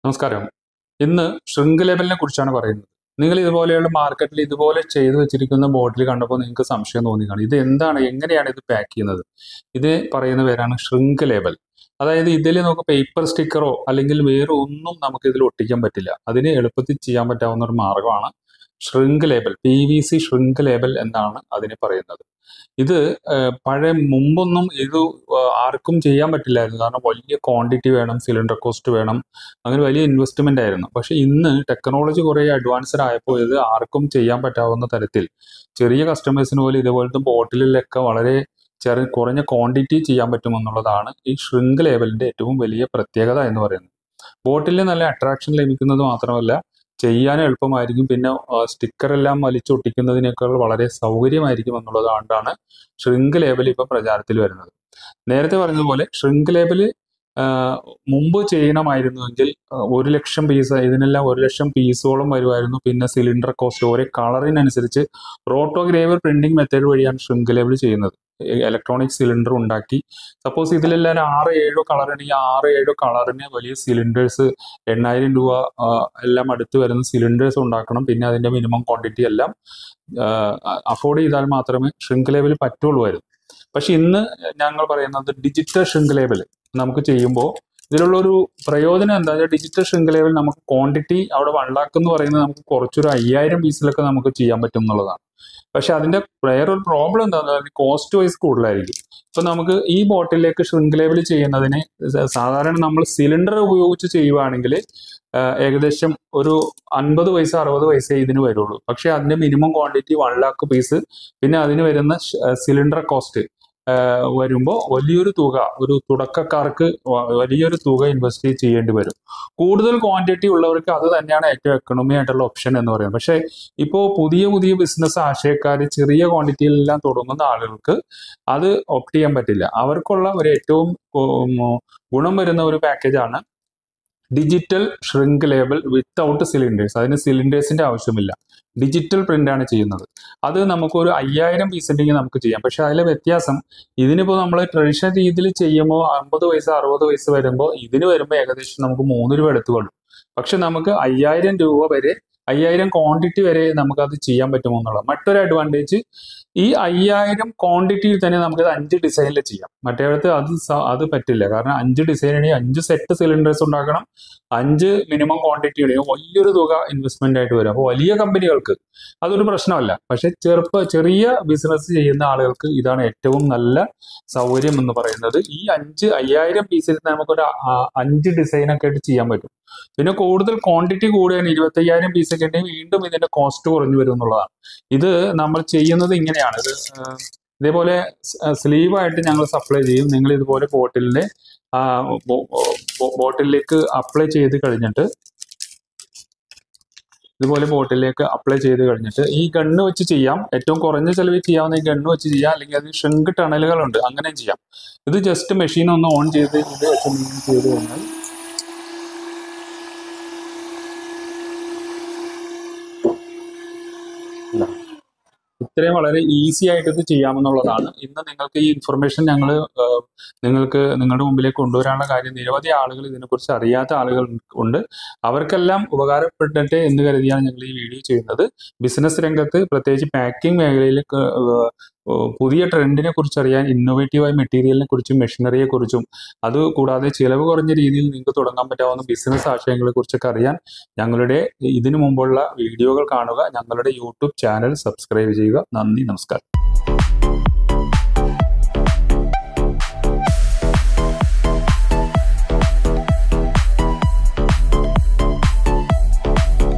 നമസ്കാരം ഇന്ന് ഷ്രിങ്ക് ലേബലിനെ കുറിച്ചാണ് പറയുന്നത് നിങ്ങൾ ഇതുപോലെയുള്ള മാർക്കറ്റിൽ ഇതുപോലെ ചെയ്തു വെച്ചിരിക്കുന്ന ബോട്ടിൽ കണ്ടപ്പോൾ നിങ്ങൾക്ക് സംശയം തോന്നി കാണും ഇത് എന്താണ് എങ്ങനെയാണ് ഇത് പാക്ക് ചെയ്യുന്നത് ഇത് പറയുന്ന പേരാണ് ഷ്രിങ്ക് ലേബൽ അതായത് ഇതിൽ നമുക്ക് പേപ്പർ സ്റ്റിക്കറോ അല്ലെങ്കിൽ വേറെ ഒന്നും നമുക്ക് ഇതിൽ ഒട്ടിക്കാൻ പറ്റില്ല അതിന് എളുപ്പത്തിൽ ചെയ്യാൻ പറ്റാവുന്ന ഒരു മാർഗമാണ് shrink label P V C shrink label എന്നാണ് അതിന് പറയുന്നത് ഇത് ഏഹ്, പഴയ മുമ്പൊന്നും ഇത് ഏഹ്, ആർക്കും ചെയ്യാൻ പറ്റില്ലായിരുന്നു കാരണം വലിയ ക്വാണ്ടിറ്റി വേണം സിലിണ്ടർ കോസ്റ്റ് വേണം അങ്ങനെ വലിയ ഇൻവെസ്റ്റ്മെന്റ് ആയിരുന്നു പക്ഷെ ഇന്ന് ടെക്നോളജി കുറെ അഡ്വാൻസ്ഡ് ആയപ്പോൾ ഇത് ആർക്കും ചെയ്യാൻ പറ്റാവുന്ന തരത്തിൽ ചെറിയ കസ്റ്റമേഴ്സിന് പോലും ഇതുപോലത്തെ ബോട്ടിലിലൊക്കെ വളരെ ചെറിയ കുറഞ്ഞ ക്വാണ്ടിറ്റി ചെയ്യാൻ പറ്റുമെന്നുള്ളതാണ് ഈ ഷ്രിങ്ക് ലേബലിന്റെ ഏറ്റവും വലിയ പ്രത്യേകത എന്ന് പറയുന്നത് ബോട്ടിലിൽ നല്ല അട്രാക്ഷൻ ലഭിക്കുന്നത് മാത്രമല്ല ചെയ്യാൻ എളുപ്പമായിരിക്കും പിന്നെ സ്റ്റിക്കർ എല്ലാം വലിച്ചൊട്ടിക്കുന്നതിനേക്കാൾ വളരെ സൗകര്യമായിരിക്കും എന്നുള്ളതുകൊണ്ടാണ് ഷ്രിങ്ക് ലേബൽ ഇപ്പം പ്രചാരത്തിൽ വരുന്നത് നേരത്തെ പറഞ്ഞതുപോലെ ഷ്രിങ്ക് ലേബല് മുമ്പ് ചെയ്യണമായിരുന്നുവെങ്കിൽ ആ, ഒരു ലക്ഷം പീസ് ഇതിനെല്ലാം ഒരു ലക്ഷം പീസോളം വരുമായിരുന്നു പിന്നെ സിലിണ്ടർ കോസ്റ്റ് ഓരോ കളറിനനുസരിച്ച് റോട്ടോഗ്രേവർ പ്രിന്റിംഗ് മെത്തേഡ് വഴിയാണ് ഷ്രിങ്ക് ലേബൽ ചെയ്യുന്നത് ഇലക്ട്രോണിക് സിലിണ്ടർ ഉണ്ടാക്കി സപ്പോസ് ഇതിലെല്ലാം ആറ് ഏഴോ കളർ ഉണ്ടെങ്കിൽ ആറ് ഏഴോ കളറിന് വലിയ സിലിണ്ടേഴ്സ് എണ്ണായിരം രൂപ ആ, എല്ലാം അടുത്ത് വരുന്ന സിലിണ്ടേഴ്സ് ഉണ്ടാക്കണം പിന്നെ അതിന്റെ മിനിമം ക്വാണ്ടിറ്റി എല്ലാം അഫോർഡ് ചെയ്താൽ മാത്രമേ ഷ്രിങ്ക് ലേബൽ പറ്റുള്ളൂ പക്ഷെ ഇന്ന് ഞങ്ങൾ പറയുന്നത് ഡിജിറ്റൽ ഷ്രിങ്ക് ലേബൽ നമുക്ക് ചെയ്യുമ്പോൾ ഇതിലുള്ള ഒരു പ്രയോജനം എന്താ വെച്ചാൽ ഡിജിറ്റൽ ഷ്രിങ്ക് ലേബൽ നമുക്ക് ക്വാണ്ടിറ്റി അവിടെ വൺ ലാക്ക് എന്ന് പറയുന്നത് നമുക്ക് കുറച്ചൊരു അയ്യായിരം പീസിലൊക്കെ നമുക്ക് ചെയ്യാൻ പറ്റും എന്നുള്ളതാണ് പക്ഷെ അതിന്റെ വേറൊരു പ്രോബ്ലം എന്താണെന്ന് പറഞ്ഞാൽ കോസ്റ്റ് വൈസ് കൂടുതലായിരിക്കും ഇപ്പൊ നമുക്ക് ഈ ബോട്ടിലേക്ക് ഷ്രിങ്ക് ലേബൽ ചെയ്യുന്നതിന് സ- സാധാരണ നമ്മൾ സിലിണ്ടർ ഉപയോഗിച്ച് ചെയ്യുവാണെങ്കിൽ ആഹ് ഏകദേശം ഒരു അൻപത് പൈസ അറുപത് പൈസ ഇതിന് വരുള്ളൂ പക്ഷെ അതിന്റെ minimum quantity one lakh piece പിന്നെ അതിന് വരുന്ന സിലിണ്ടർ കോസ്റ്റ് വരുമ്പോൾ വലിയൊരു തുക ഒരു തുടക്കക്കാർക്ക് വ- വലിയൊരു തുക ഇൻവെസ്റ്റ് ചെയ്യേണ്ടി വരും കൂടുതൽ ക്വാണ്ടിറ്റി ഉള്ളവർക്ക് അത് തന്നെയാണ് ഏറ്റവും എക്കണോമി ആയിട്ടുള്ള ഓപ്ഷൻ എന്ന് പറയുന്നത് പക്ഷേ ഇപ്പോൾ പുതിയ പുതിയ ബിസിനസ് ആശയക്കാർ ചെറിയ ക്വാണ്ടിറ്റിയിലെല്ലാം തുടങ്ങുന്ന ആളുകൾക്ക് അത് ഓപ്റ്റ് ചെയ്യാൻ പറ്റില്ല അവർക്കുള്ള ഒരു ഏറ്റവും ഉം, ഗുണം വരുന്ന ഒരു പാക്കേജാണ് digital shrink label without cylinders അതിന് സിലിണ്ടേഴ്സിന്റെ ആവശ്യമില്ല ഡിജിറ്റൽ പ്രിന്റ് ആണ് ചെയ്യുന്നത് അത് നമുക്ക് ഒരു അയ്യായിരം പീസ് ഉണ്ടെങ്കിൽ നമുക്ക് ചെയ്യാം പക്ഷെ അതിലെ വ്യത്യാസം ഇതിനിപ്പോൾ നമ്മൾ ട്രഡീഷണൽ രീതിയിൽ ചെയ്യുമ്പോൾ അമ്പത് പൈസ അറുപത് പൈസ വരുമ്പോൾ ഇതിന് വരുമ്പോൾ ഏകദേശം നമുക്ക് മൂന്ന് രൂപ എടുത്തുകൊള്ളും പക്ഷെ നമുക്ക് അയ്യായിരം രൂപ വരെ അയ്യായിരം ക്വാണ്ടിറ്റി വരെ നമുക്ക് അത് ചെയ്യാൻ പറ്റുമെന്നുള്ളത് മറ്റൊരു അഡ്വാൻറ്റേജ് ഈ അയ്യായിരം ക്വാണ്ടിറ്റിയിൽ തന്നെ നമുക്കത് അഞ്ച് ഡിസൈനിൽ ചെയ്യാം മറ്റേടത്ത് അത് സ- അത് പറ്റില്ല കാരണം അഞ്ച് ഡിസൈനിന് അഞ്ച് സെറ്റ് സിലിണ്ടേഴ്സ് ഉണ്ടാക്കണം അഞ്ച് മിനിമം ക്വാണ്ടിറ്റി ഉണ്ടെങ്കിൽ വലിയൊരു തുക ഇൻവെസ്റ്റ്മെന്റ് ആയിട്ട് വരും അപ്പോൾ വലിയ കമ്പനികൾക്ക് അതൊരു പ്രശ്നമല്ല പക്ഷെ ചെറുപ്പ ചെറിയ ബിസിനസ് ചെയ്യുന്ന ആളുകൾക്ക് ഇതാണ് ഏറ്റവും നല്ല സൗകര്യം എന്ന് പറയുന്നത് ഈ അഞ്ച് അയ്യായിരം പീസിൽ നമുക്കൊരു ആ- അഞ്ച് ഡിസൈനൊക്കെ ആയിട്ട് ചെയ്യാൻ പറ്റും പിന്നെ കൂടുതൽ ക്വാണ്ടിറ്റി കൂടുകയാണ് ഇരുപത്തി അയ്യായിരം പീസൊക്കെ ഉണ്ടെങ്കിൽ വീണ്ടും ഇതിന്റെ കോസ്റ്റ് കുറഞ്ഞു വരും എന്നുള്ളതാണ് ഇത് നമ്മൾ ചെയ്യുന്നത് ഇങ്ങനെയാണ് ഇത് ആ, ഇതേപോലെ സ്ലീവ് ആയിട്ട് ഞങ്ങൾ സപ്ലൈ ചെയ്യും നിങ്ങൾ ഇതുപോലെ ബോട്ടിലിന്റെ ബോട്ടിലേക്ക് അപ്ലൈ ചെയ്ത് കഴിഞ്ഞിട്ട് ഇതുപോലെ ബോട്ടിലേക്ക് അപ്ലൈ ചെയ്ത് കഴിഞ്ഞിട്ട് ഈ ഗണ്ണ് വെച്ച് ചെയ്യാം ഏറ്റവും കുറഞ്ഞ ചെലവിൽ ചെയ്യാവുന്ന ഈ ഗണ്ണ് വെച്ച് ചെയ്യാം അല്ലെങ്കിൽ അത് ഷ്രിങ്ക് ടണലുകളുണ്ട് അങ്ങനെ ചെയ്യാം ഇത് ജസ്റ്റ് മെഷീൻ ഒന്ന് ഓൺ ചെയ്ത് ഇത് വെച്ച് നിങ്ങൾ ചെയ്ത് കഴിഞ്ഞാൽ ഇല്ല. ഇത്രയും വളരെ ഈസി ആയിട്ട് ഇത് ചെയ്യാമെന്നുള്ളതാണ് ഇന്ന് നിങ്ങൾക്ക് ഈ ഇൻഫർമേഷൻ ഞങ്ങൾ നിങ്ങൾക്ക് നിങ്ങളുടെ മുമ്പിലേക്ക് കൊണ്ടുവരാനുള്ള കാര്യം നിരവധി ആളുകൾ ഇതിനെക്കുറിച്ച് അറിയാത്ത ആളുകൾ ഉണ്ട് അവർക്കെല്ലാം ഉപകാരപ്പെടട്ടെ എന്ന് കരുതിയാണ് ഞങ്ങൾ ഈ വീഡിയോ ചെയ്യുന്നത് ബിസിനസ് രംഗത്ത് പ്രത്യേകിച്ച് പാക്കിംഗ് മേഖലയിൽ ക- ഏഹ് ഏഹ് പുതിയ ട്രെൻഡിനെ കുറിച്ച് അറിയാൻ ഇന്നോവേറ്റീവായ മെറ്റീരിയലിനെ കുറിച്ചും മെഷീനറിയെ കുറിച്ചും അത് കൂടാതെ ചിലവ് കുറഞ്ഞ രീതിയിൽ നിങ്ങൾക്ക് തുടങ്ങാൻ പറ്റാവുന്ന ബിസിനസ് ആശയങ്ങളെ കുറിച്ചൊക്കെ അറിയാൻ ഞങ്ങളുടെ ഇതിനു മുമ്പുള്ള വീഡിയോകൾ കാണുക ഞങ്ങളുടെ യൂട്യൂബ് ചാനൽ സബ്സ്ക്രൈബ് ചെയ്യുക നന്ദി നമസ്കാരം